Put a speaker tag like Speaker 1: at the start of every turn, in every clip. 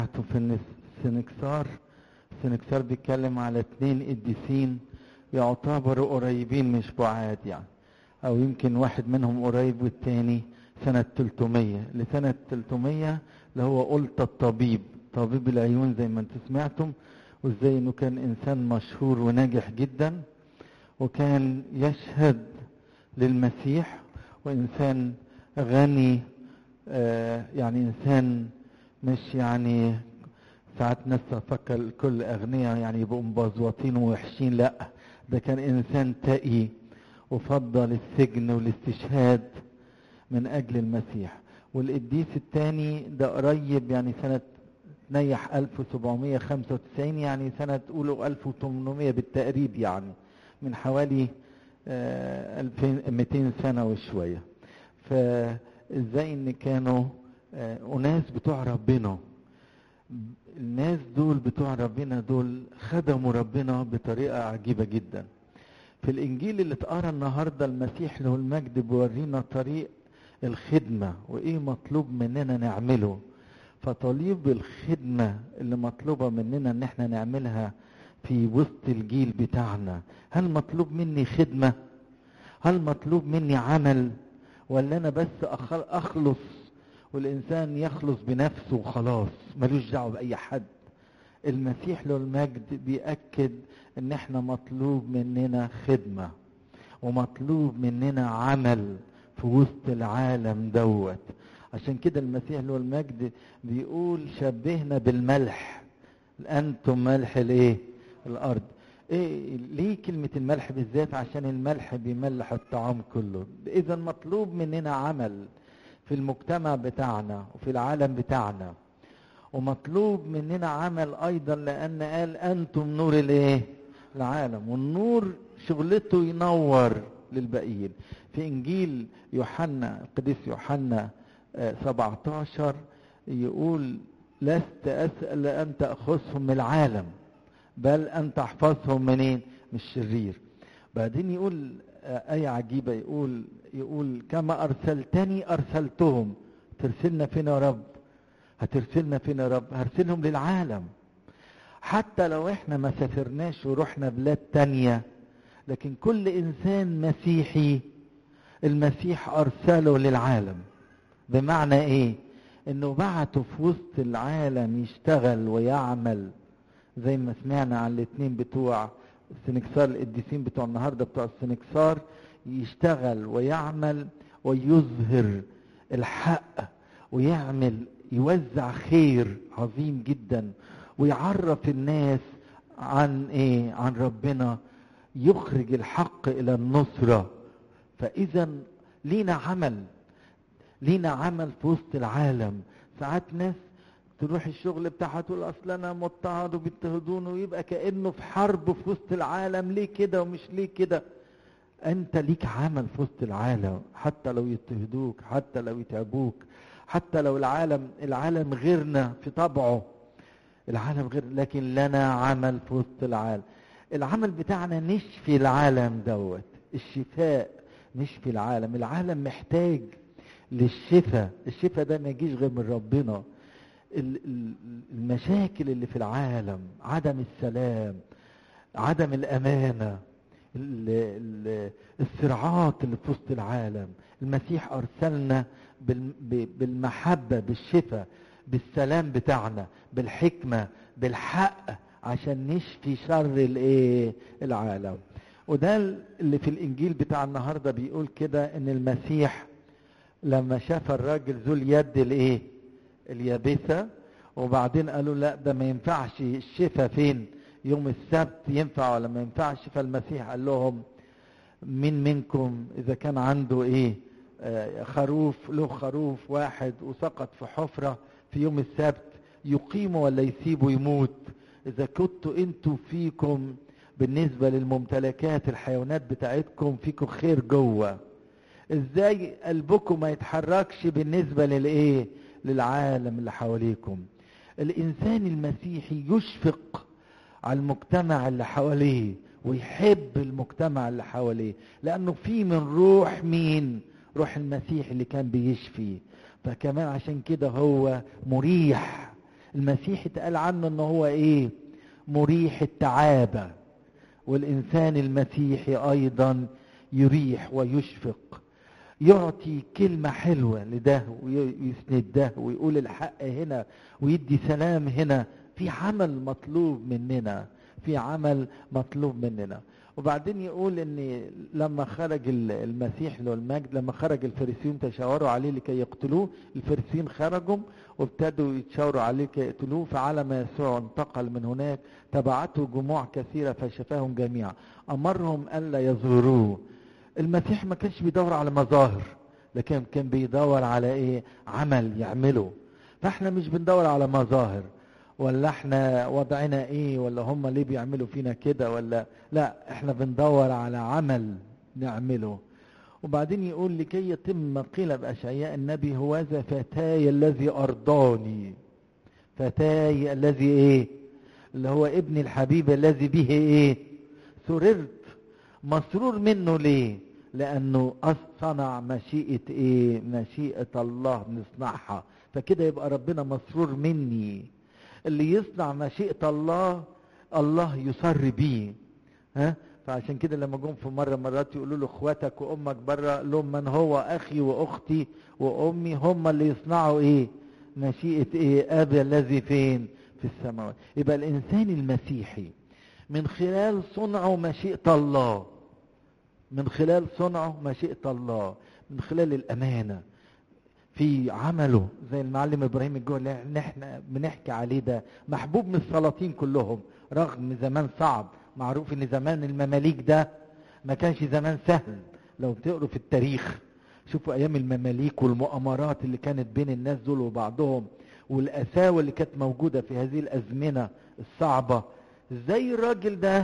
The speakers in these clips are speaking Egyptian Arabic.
Speaker 1: في السنكسار السنكسار بيتكلم على اتنين قديسين يعتبروا قريبين مش بعاد يعني او يمكن واحد منهم قريب والتاني سنة 300 لسنة 300 اللي هو قلت الطبيب طبيب العيون زي ما انتم سمعتم وازاي انه كان انسان مشهور وناجح جدا وكان يشهد للمسيح وانسان غني آه يعني انسان مش يعني ساعات ناس تفكر الكل اغنياء يعني يبقوا مبزوطين ووحشين لا ده كان انسان تقي وفضل السجن والاستشهاد من اجل المسيح والقديس الثاني ده قريب يعني سنة نيح 1795 يعني سنة قولوا 1800 بالتقريب يعني من حوالي آه 2200 سنة وشوية فازاي ان كانوا آه اناس بتوع ربنا الناس دول بتوع ربنا دول خدموا ربنا بطريقة عجيبة جدا في الانجيل اللي اتقرا النهارده المسيح له المجد بيورينا طريق الخدمه وايه مطلوب مننا نعمله فطالب الخدمه اللي مطلوبه مننا ان احنا نعملها في وسط الجيل بتاعنا هل مطلوب مني خدمه هل مطلوب مني عمل ولا انا بس اخلص والانسان يخلص بنفسه وخلاص ملوش دعوه باي حد المسيح له المجد بيأكد ان احنا مطلوب مننا خدمة ومطلوب مننا عمل في وسط العالم دوت عشان كده المسيح له المجد بيقول شبهنا بالملح انتم ملح الايه الارض ايه ليه كلمة الملح بالذات عشان الملح بيملح الطعام كله اذا مطلوب مننا عمل في المجتمع بتاعنا وفي العالم بتاعنا ومطلوب مننا عمل ايضا لان قال انتم نور الايه العالم والنور شغلته ينور للباقيين في انجيل يوحنا القديس يوحنا 17 يقول لست اسال ان تاخذهم من العالم بل ان تحفظهم منين من الشرير بعدين يقول آية عجيبة يقول يقول كما أرسلتني أرسلتهم ترسلنا فين يا رب هترسلنا فين يا رب هرسلهم للعالم حتى لو احنا ما سافرناش ورحنا بلاد تانية لكن كل انسان مسيحي المسيح ارسله للعالم بمعنى ايه انه بعته في وسط العالم يشتغل ويعمل زي ما سمعنا عن الاتنين بتوع السنكسار القديسين بتوع النهارده بتوع السنكسار يشتغل ويعمل ويظهر الحق ويعمل يوزع خير عظيم جدا ويعرف الناس عن ايه عن ربنا يخرج الحق الى النصرة فاذا لينا عمل لينا عمل في وسط العالم ساعات ناس تروح الشغل بتاعها تقول اصل انا مضطهد وبيضطهدوني ويبقى كانه في حرب في وسط العالم ليه كده ومش ليه كده انت ليك عمل في وسط العالم حتى لو يضطهدوك حتى لو يتعبوك حتى لو العالم العالم غيرنا في طبعه العالم غير لكن لنا عمل في وسط العالم العمل بتاعنا نشفي العالم دوت الشفاء نشفي العالم العالم محتاج للشفاء الشفاء ده ما يجيش غير من ربنا المشاكل اللي في العالم عدم السلام عدم الامانه الصراعات اللي في وسط العالم المسيح ارسلنا بالمحبه بالشفاء بالسلام بتاعنا بالحكمه بالحق عشان نشفي شر الايه العالم وده اللي في الانجيل بتاع النهارده بيقول كده ان المسيح لما شاف الراجل ذو اليد الايه اليابسه وبعدين قالوا لا ده ما ينفعش الشفاء فين يوم السبت ينفع ولا ما ينفعش فالمسيح قال لهم مين منكم اذا كان عنده ايه آه خروف له خروف واحد وسقط في حفرة في يوم السبت يقيمه ولا يسيبه يموت اذا كنتوا انتوا فيكم بالنسبة للممتلكات الحيوانات بتاعتكم فيكم خير جوه ازاي قلبكم ما يتحركش بالنسبة للايه للعالم اللي حواليكم الانسان المسيحي يشفق على المجتمع اللي حواليه ويحب المجتمع اللي حواليه لانه في من روح مين روح المسيح اللي كان بيشفي فكمان عشان كده هو مريح المسيح اتقال عنه ان هو ايه مريح التعابة والانسان المسيحي ايضا يريح ويشفق يعطي كلمة حلوة لده ويسند ده ويقول الحق هنا ويدي سلام هنا في عمل مطلوب مننا في عمل مطلوب مننا وبعدين يقول ان لما خرج المسيح له المجد لما خرج الفريسيون تشاوروا عليه لكي يقتلوه الفريسيين خرجوا وابتدوا يتشاوروا عليه لكي يقتلوه فعلى ما يسوع انتقل من هناك تبعته جموع كثيرة فشفاهم جميعا أمرهم ألا يزوروه المسيح ما كانش بيدور على مظاهر لكن كان بيدور على ايه عمل يعمله فاحنا مش بندور على مظاهر ولا احنا وضعنا ايه ولا هم ليه بيعملوا فينا كده ولا لا احنا بندور على عمل نعمله وبعدين يقول لكي يتم قيل بأشعياء النبي هوذا فتاي الذي أرضاني فتاي الذي ايه اللي هو ابن الحبيب الذي به ايه سررت مسرور منه ليه لانه صنع مشيئة ايه مشيئة الله نصنعها فكده يبقى ربنا مسرور مني اللي يصنع مشيئة الله الله يسر بيه ها فعشان كده لما جم في مره مرات يقولوا له اخواتك وامك بره لهم من هو اخي واختي وامي هم اللي يصنعوا ايه مشيئه ايه ابي الذي فين في السماوات يبقى الانسان المسيحي من خلال صنعه مشيئه الله من خلال صنعه مشيئه الله من خلال الامانه في عمله زي المعلم ابراهيم الجوهري اللي احنا بنحكي عليه ده محبوب من السلاطين كلهم رغم زمان صعب معروف ان زمان المماليك ده ما كانش زمان سهل لو تقروا في التاريخ شوفوا ايام المماليك والمؤامرات اللي كانت بين الناس دول وبعضهم والقساوة اللي كانت موجودة في هذه الازمنة الصعبة ازاي الراجل ده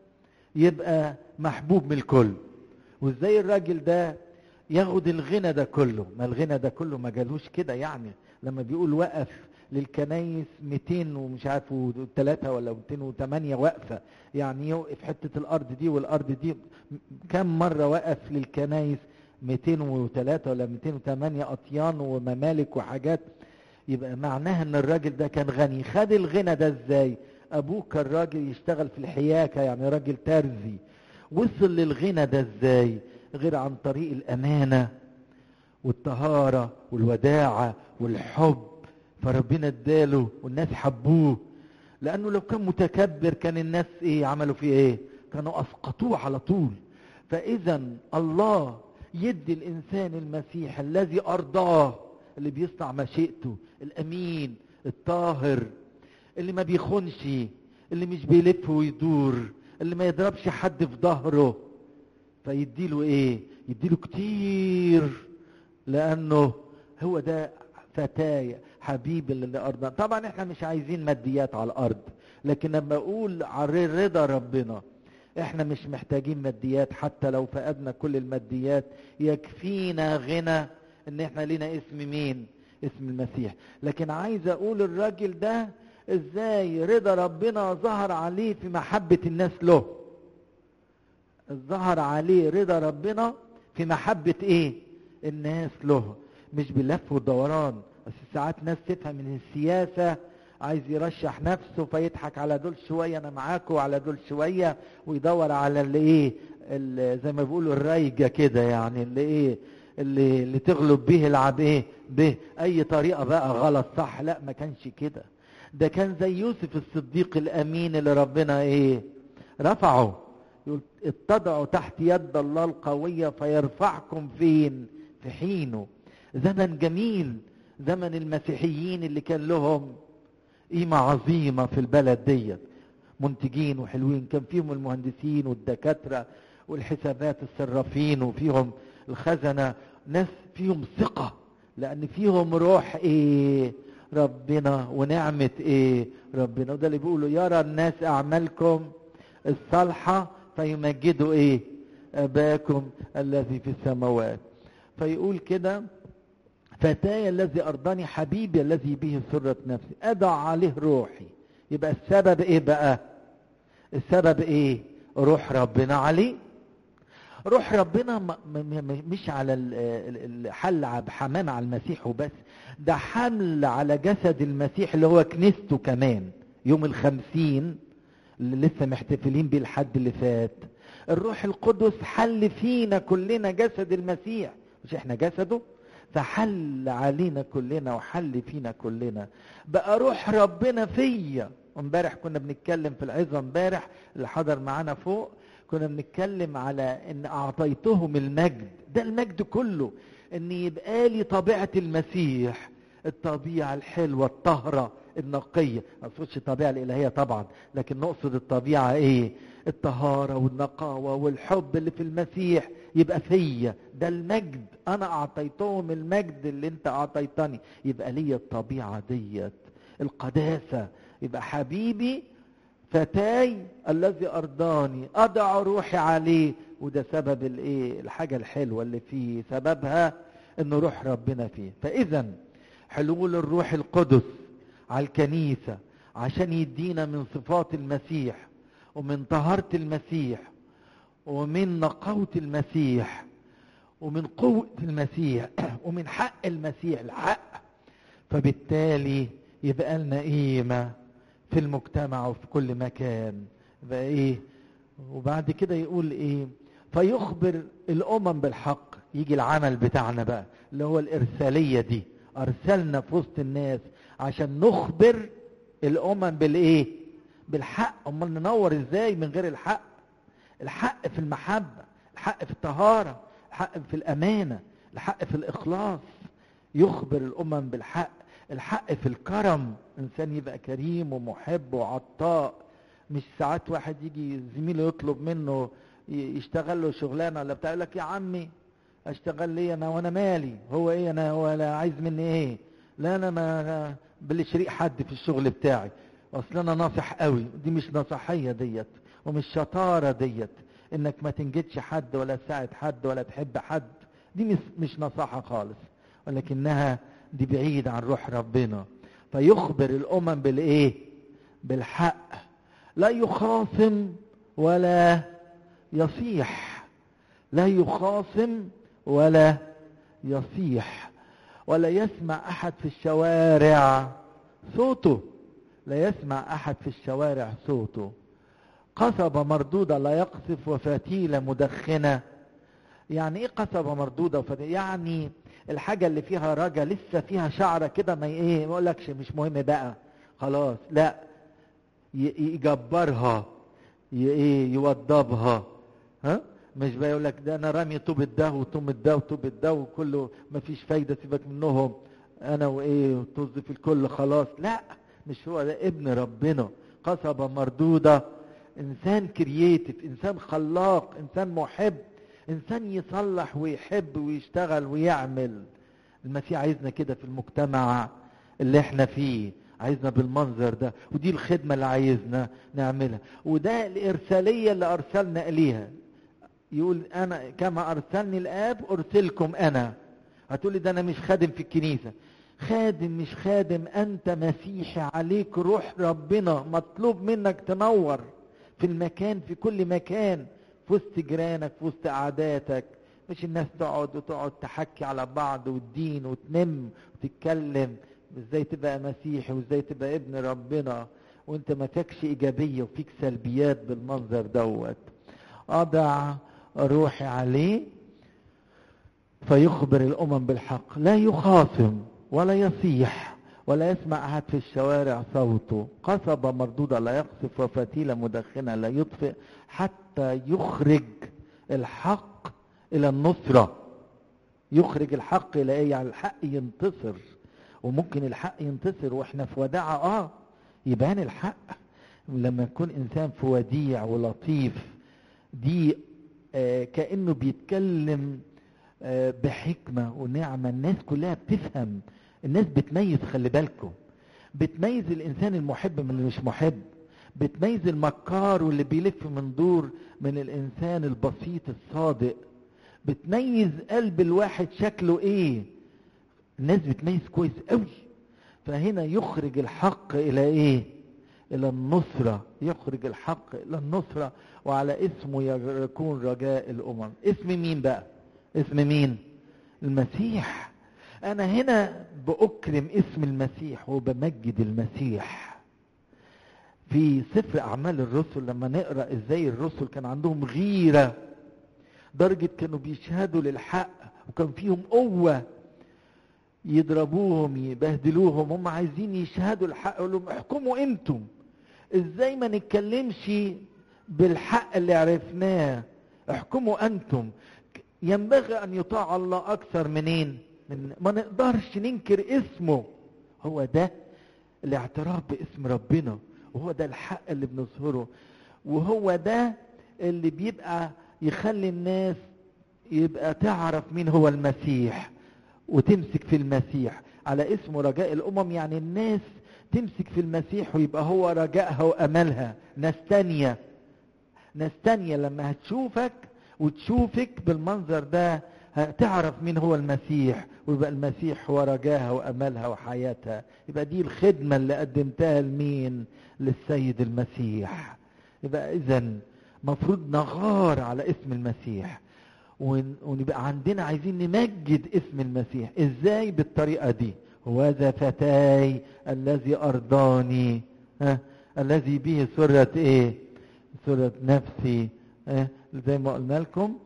Speaker 1: يبقى محبوب من الكل وازاي الراجل ده ياخد الغنى ده كله ما الغنى ده كله ما جالوش كده يعني لما بيقول وقف للكنايس 200 ومش عارف ثلاثة ولا 208 وقفة يعني يوقف حتة الأرض دي والأرض دي كم مرة وقف للكنايس 203 ولا 208 أطيان وممالك وحاجات يبقى معناها ان الراجل ده كان غني خد الغنى ده ازاي ابوه كان راجل يشتغل في الحياكة يعني راجل ترزي وصل للغنى ده ازاي غير عن طريق الامانة والطهارة والوداعة والحب فربنا اداله والناس حبوه لانه لو كان متكبر كان الناس ايه عملوا فيه ايه كانوا اسقطوه على طول فاذا الله يدي الانسان المسيح الذي ارضاه اللي بيصنع مشيئته الامين الطاهر اللي ما بيخونش اللي مش بيلف ويدور اللي ما يضربش حد في ظهره فيديله ايه يديله كتير لانه هو ده فتايا حبيب اللي ارضنا طبعا احنا مش عايزين ماديات على الارض لكن لما اقول على رضا ربنا احنا مش محتاجين ماديات حتى لو فقدنا كل الماديات يكفينا غنى ان احنا لينا اسم مين اسم المسيح لكن عايز اقول الراجل ده ازاي رضا ربنا ظهر عليه في محبة الناس له ظهر عليه رضا ربنا في محبة ايه الناس له مش باللف والدوران بس ساعات ناس تفهم من السياسة عايز يرشح نفسه فيضحك على دول شوية انا معاكم وعلى دول شوية ويدور على اللي ايه اللي زي ما بيقولوا الرايجة كده يعني اللي ايه اللي, اللي تغلب به العب ايه به اي طريقة بقى غلط صح لا ما كانش كده ده كان زي يوسف الصديق الامين اللي ربنا ايه رفعه يقول اتضعوا تحت يد الله القوية فيرفعكم فين في حينه زمن جميل زمن المسيحيين اللي كان لهم قيمة عظيمة في البلد ديت منتجين وحلوين كان فيهم المهندسين والدكاترة والحسابات الصرافين وفيهم الخزنة ناس فيهم ثقة لأن فيهم روح إيه ربنا ونعمة إيه ربنا وده اللي بيقولوا يرى الناس أعمالكم الصالحة فيمجدوا إيه أباكم الذي في السماوات فيقول كده فتاي الذي أرضاني حبيبي الذي به سرت نفسي أدع عليه روحي يبقى السبب إيه بقى السبب إيه روح ربنا عليه روح ربنا م- م- م- مش على ال- ال- الحل ع- حمام على المسيح وبس ده حمل على جسد المسيح اللي هو كنيسته كمان يوم الخمسين اللي لسه محتفلين بيه الحد اللي فات الروح القدس حل فينا كلنا جسد المسيح مش احنا جسده فحل علينا كلنا وحل فينا كلنا بقى روح ربنا فيا امبارح كنا بنتكلم في العظة امبارح اللي حضر معانا فوق كنا بنتكلم على ان اعطيتهم المجد ده المجد كله ان يبقى لي طبيعة المسيح الطبيعة الحلوة الطهرة النقية ما اقصدش الطبيعة الالهية طبعا لكن نقصد الطبيعة ايه الطهارة والنقاوة والحب اللي في المسيح يبقى فيا ده المجد انا اعطيتهم المجد اللي انت اعطيتني يبقى لي الطبيعة ديت القداسة يبقى حبيبي فتاي الذي ارضاني اضع روحي عليه وده سبب الايه الحاجة الحلوة اللي فيه سببها ان روح ربنا فيه فاذا حلول الروح القدس على الكنيسة عشان يدينا من صفات المسيح ومن طهارة المسيح ومن نقاوة المسيح ومن قوة المسيح ومن حق المسيح الحق فبالتالي يبقى لنا قيمة في المجتمع وفي كل مكان يبقى ايه وبعد كده يقول ايه فيخبر الامم بالحق يجي العمل بتاعنا بقى اللي هو الارسالية دي ارسلنا في وسط الناس عشان نخبر الامم بالايه بالحق امال ننور ازاي من غير الحق الحق في المحبة الحق في الطهارة الحق في الامانة الحق في الاخلاص يخبر الامم بالحق الحق في الكرم انسان يبقى كريم ومحب وعطاء مش ساعات واحد يجي زميله يطلب منه ي- يشتغل له شغلانه ولا بتاع يقول لك يا عمي اشتغل لي انا وانا مالي هو ايه انا ولا عايز مني ايه لا انا ما بالشريك حد في الشغل بتاعي اصل انا ناصح قوي دي مش نصحيه ديت ومش شطاره ديت انك ما تنجدش حد ولا تساعد حد ولا تحب حد دي مش مش نصاحه خالص ولكنها دي بعيد عن روح ربنا فيخبر الامم بالايه بالحق لا يخاصم ولا يصيح لا يخاصم ولا يصيح ولا يسمع احد في الشوارع صوته لا يسمع احد في الشوارع صوته قصبة مردودة لا يقصف وفتيلة مدخنة يعني ايه قصبة مردودة وفتيلة يعني الحاجة اللي فيها رجا لسه فيها شعرة كده ما ايه ما يقولكش مش مهم بقى خلاص لا ي- يجبرها ي- ايه يوضبها ها مش بقى يقول لك ده انا رامي طوب ده وطوب ده وطوب ده وكله ما فيش فايده سيبك منهم انا وايه طز في الكل خلاص لا مش هو ده ابن ربنا قصبه مردوده انسان كرييتيف انسان خلاق انسان محب انسان يصلح ويحب ويشتغل ويعمل المسيح عايزنا كده في المجتمع اللي احنا فيه عايزنا بالمنظر ده ودي الخدمة اللي عايزنا نعملها وده الإرسالية اللي أرسلنا إليها يقول أنا كما أرسلني الآب أرسلكم أنا هتقولي ده أنا مش خادم في الكنيسة خادم مش خادم أنت مسيحي عليك روح ربنا مطلوب منك تنور في المكان في كل مكان في وسط جيرانك في وسط قعداتك مش الناس تقعد وتقعد تحكي على بعض والدين وتنم وتتكلم ازاي تبقى مسيحي وازاي تبقى ابن ربنا وانت ما فيكش ايجابيه وفيك سلبيات بالمنظر دوت اضع روحي عليه فيخبر الامم بالحق لا يخاصم ولا يصيح ولا يسمع احد في الشوارع صوته قصبة مردودة لا يقصف وفتيلة مدخنة لا يطفئ حتى يخرج الحق الى النصرة يخرج الحق الى ايه يعني الحق ينتصر وممكن الحق ينتصر واحنا في وداعة اه يبان الحق لما يكون انسان في وديع ولطيف دي آه كأنه بيتكلم آه بحكمة ونعمة الناس كلها بتفهم الناس بتميز خلي بالكم بتميز الانسان المحب من اللي مش محب بتميز المكار واللي بيلف من دور من الانسان البسيط الصادق بتميز قلب الواحد شكله ايه الناس بتميز كويس قوي فهنا يخرج الحق الى ايه الى النصرة يخرج الحق الى النصرة وعلى اسمه يكون رجاء الامم اسم مين بقى اسم مين المسيح انا هنا باكرم اسم المسيح وبمجد المسيح في سفر اعمال الرسل لما نقرا ازاي الرسل كان عندهم غيره درجه كانوا بيشهدوا للحق وكان فيهم قوه يضربوهم يبهدلوهم هم عايزين يشهدوا الحق يقول لهم احكموا انتم ازاي ما نتكلمش بالحق اللي عرفناه احكموا انتم ينبغي ان يطاع الله اكثر منين من ما نقدرش ننكر اسمه هو ده الاعتراف باسم ربنا وهو ده الحق اللي بنظهره وهو ده اللي بيبقى يخلي الناس يبقى تعرف مين هو المسيح وتمسك في المسيح على اسمه رجاء الامم يعني الناس تمسك في المسيح ويبقى هو رجائها واملها ناس تانية ناس تانية لما هتشوفك وتشوفك بالمنظر ده تعرف مين هو المسيح ويبقى المسيح هو رجاها واملها وحياتها يبقى دي الخدمة اللي قدمتها لمين للسيد المسيح يبقى اذا مفروض نغار على اسم المسيح ونبقى عندنا عايزين نمجد اسم المسيح ازاي بالطريقة دي وذا فتاي الذي ارضاني ها الذي به سرة ايه سرة نفسي اه زي ما قلنا لكم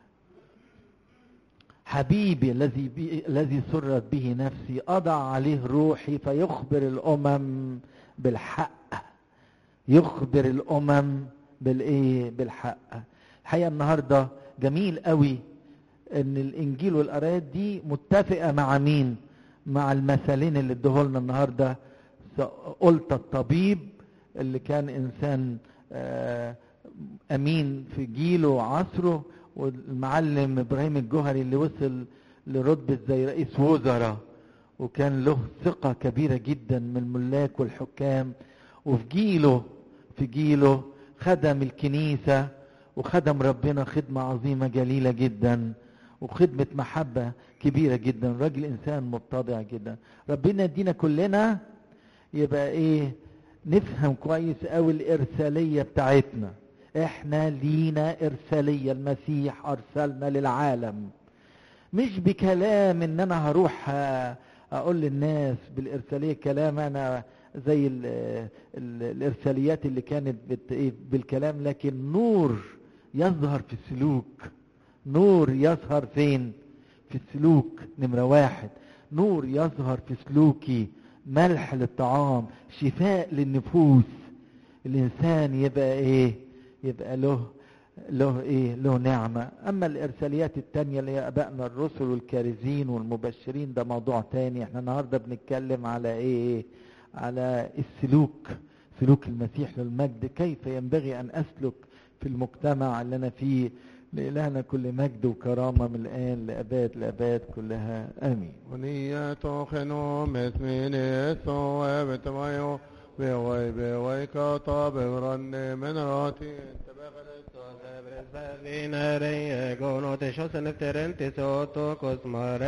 Speaker 1: حبيبي الذي بي الذي سرت به نفسي اضع عليه روحي فيخبر الامم بالحق يخبر الامم بالايه بالحق الحقيقه النهارده جميل قوي ان الانجيل والارايات دي متفقه مع مين مع المثلين اللي ادوهولنا النهارده قلت الطبيب اللي كان انسان امين في جيله وعصره والمعلم ابراهيم الجوهري اللي وصل لرتبه زي رئيس وزراء وكان له ثقه كبيره جدا من الملاك والحكام وفي جيله في جيله خدم الكنيسه وخدم ربنا خدمه عظيمه جليله جدا وخدمه محبه كبيره جدا راجل انسان متضع جدا ربنا يدينا كلنا يبقى ايه نفهم كويس قوي الارساليه بتاعتنا احنا لينا ارساليه المسيح ارسلنا للعالم مش بكلام ان انا هروح اقول للناس بالارساليه كلام انا زي ال ال الارساليات اللي كانت بالكلام لكن نور يظهر في السلوك نور يظهر فين في السلوك نمره واحد نور يظهر في سلوكي ملح للطعام شفاء للنفوس الانسان يبقى ايه يبقى له له ايه له نعمة اما الارساليات التانية اللي هي ابائنا الرسل والكارزين والمبشرين ده موضوع تاني احنا النهاردة بنتكلم على ايه على السلوك سلوك المسيح للمجد كيف ينبغي ان اسلك في المجتمع اللي انا فيه لإلهنا كل مجد وكرامة من الآن لأباد لأباد كلها آمين
Speaker 2: ونية خنو مثمين يسوع بتمايو بوي بوي كطاب برن من راتي
Speaker 3: Vina rei gono te shosen efterenti soto kosmare